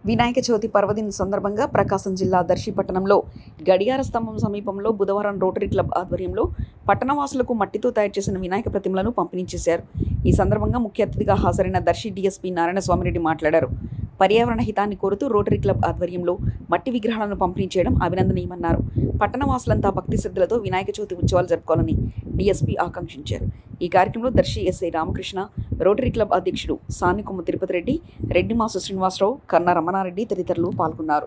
వినాయక చవితి పర్వదిన సందర్భంగా ప్రకాశం జిల్లా దర్శి పట్టణంలో గడియార స్తంభం సమీపంలో బుధవారం రోటరీ క్లబ్ ఆధ్వర్యంలో పట్టణవాసులకు మట్టితో తయారు చేసిన వినాయక ప్రతిమలను పంపిణీ చేశారు ఈ సందర్భంగా ముఖ్య అతిథిగా హాజరైన దర్శి డీఎస్పీ నారాయణ స్వామిరెడ్డి మాట్లాడారు పర్యావరణ హితాన్ని కోరుతూ రోటరీ క్లబ్ ఆధ్వర్యంలో మట్టి విగ్రహాలను పంపిణీ చేయడం అభినందనీయమన్నారు పట్టణవాసులంతా భక్తి శ్రద్ధలతో వినాయక చవితి ఉత్సవాలు జరుపుకోవాలని డీఎస్పీ ఆకాంక్షించారు ఈ కార్యక్రమంలో Darsi SI Ramakrishna rotary club అధ్యక్షుడు సానికొమ్మ తిరుపతి రెడ్డి రెడ్డి మాసు శ్రీనివాసరావు కన్నా రమణారెడ్డి తదితరులు పాల్గొన్నారు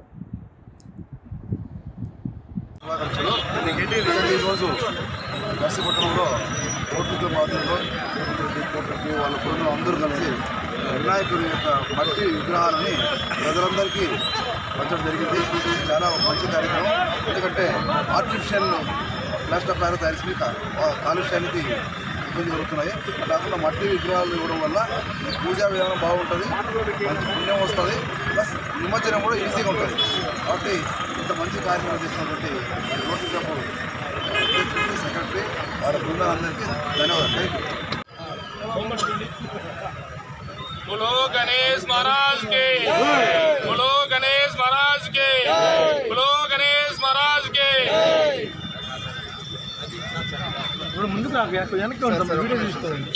శుభాకాంక్షలు ఈరోజు నర్సీపట్నంలో కోర్టుతో మాదిరిలో కోర్టుకి వాళ్ళ బృందం అందరూ కలిసి వినాయకుడి యొక్క మట్టి విగ్రహాలని ప్రజలందరికీ పంచడం జరిగింది చాలా మంచి కార్యక్రమం ఎందుకంటే ఆర్టిఫిషియల్ ప్లాస్టర్ ప్యార తయారు చేసి కా- ఆ కాలుష్యానికి ఇబ్బంది జరుగుతున్నాయి కాకుండా మట్టి విగ్రహాలు ఇవ్వడం వల్ల పూజా విధానం బాగుంటుంది మంచి పుణ్యం వస్తుంది ప్లస్ నిమజ్జనం కూడా ఈజీగా ఉంటుంది కాబట్టి ఇంత మంచి కార్యక్రమం చేసినటువంటి రోడ్డు క్లబ్ అధ్యక్షుడికి, సెక్రటరీ వారి బృందాలందరికీ ధన్యవాదాలు థ్యాంక్ యూ बोलो गणेश महाराज के बोलो गणेश महाराज के बोलो गणेश महाराज के ఇప్పుడు ముందుకు రాకు వెనక్కి వెనక్కి ఉంటాం వీడియో తీసుకోండి